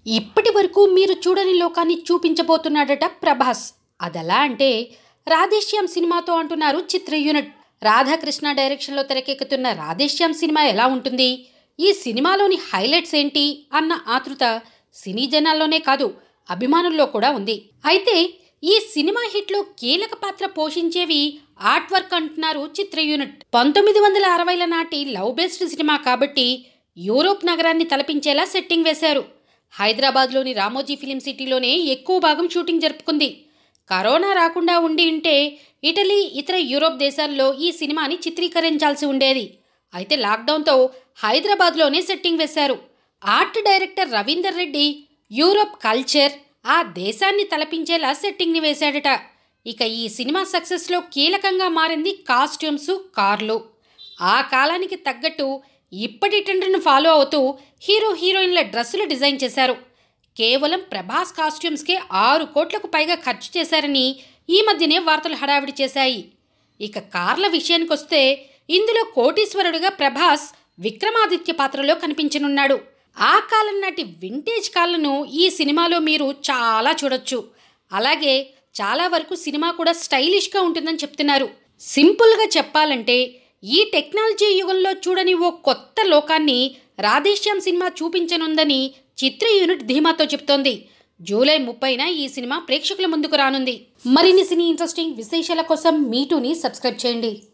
ఇప్పటి వరకు మీరు చూడని లోకాన్ని చూపించబోతున్నాడట ప్రభాస్ అదెలా అంటే రాధేశ్యామ్ సినిమాతో అంటున్నారు చిత్ర యూనిట్ రాధాకృష్ణ డైరెక్షన్లో తెరకెక్కుతున్న రాధేశ్యామ్ సినిమా ఎలా ఉంటుంది ఈ సినిమాలోని హైలైట్స్ ఏంటి అన్న ఆతృత సినీ జనాల్లోనే కాదు అభిమానుల్లో కూడా ఉంది అయితే ఈ సినిమా హిట్లో కీలక పాత్ర పోషించేవి ఆర్ట్ వర్క్ అంటున్నారు చిత్ర యూనిట్ పంతొమ్మిది వందల అరవైల నాటి లవ్ బేస్డ్ సినిమా కాబట్టి యూరోప్ నగరాన్ని తలపించేలా సెట్టింగ్ వేశారు హైదరాబాద్లోని రామోజీ ఫిలిం సిటీలోనే ఎక్కువ భాగం షూటింగ్ జరుపుకుంది కరోనా రాకుండా ఉండి ఉంటే ఇటలీ ఇతర యూరోప్ దేశాల్లో ఈ సినిమాని చిత్రీకరించాల్సి ఉండేది అయితే లాక్డౌన్తో హైదరాబాద్లోనే సెట్టింగ్ వేశారు art director Ravinder Reddy Europe culture ఆ దేశాన్ని తలపించేలా సెట్టింగ్ని వేశాడట ఇక ఈ సినిమా సక్సెస్లో కీలకంగా మారింది కాస్ట్యూమ్స్ కార్లు ఆ కాలానికి తగ్గట్టు ఇప్పటి ట్రెండ్ను ఫాలో అవుతూ హీరో హీరోయిన్ల డ్రెస్సులు డిజైన్ చేశారు కేవలం ప్రభాస్ కాస్ట్యూమ్స్కే ఆరు కోట్లకు పైగా ఖర్చు చేశారని ఈ మధ్యనే వార్తలు హడావిడి చేశాయి ఇక కార్ల విషయానికొస్తే ఇందులో కోటీశ్వరుడుగా ప్రభాస్ విక్రమాదిత్య పాత్రలో కనిపించనున్నాడు ఆ కాలం నాటి వింటేజ్ కార్లను ఈ సినిమాలో మీరు చాలా చూడొచ్చు అలాగే చాలా వరకు సినిమా కూడా స్టైలిష్గా ఉంటుందని చెప్తున్నారు సింపుల్గా చెప్పాలంటే ఈ టెక్నాలజీ యుగంలో చూడని ఓ కొత్త లోకాన్ని రాధేశ్యామ్ సినిమా చూపించనుందని చిత్ర యూనిట్ ధీమాతో చెప్తోంది జూలై ముప్పైన ఈ సినిమా ప్రేక్షకుల ముందుకు రానుంది మరిన్ని సినీ ఇంట్రెస్టింగ్ విశేషాల కోసం మీటూని సబ్స్క్రైబ్ చేయండి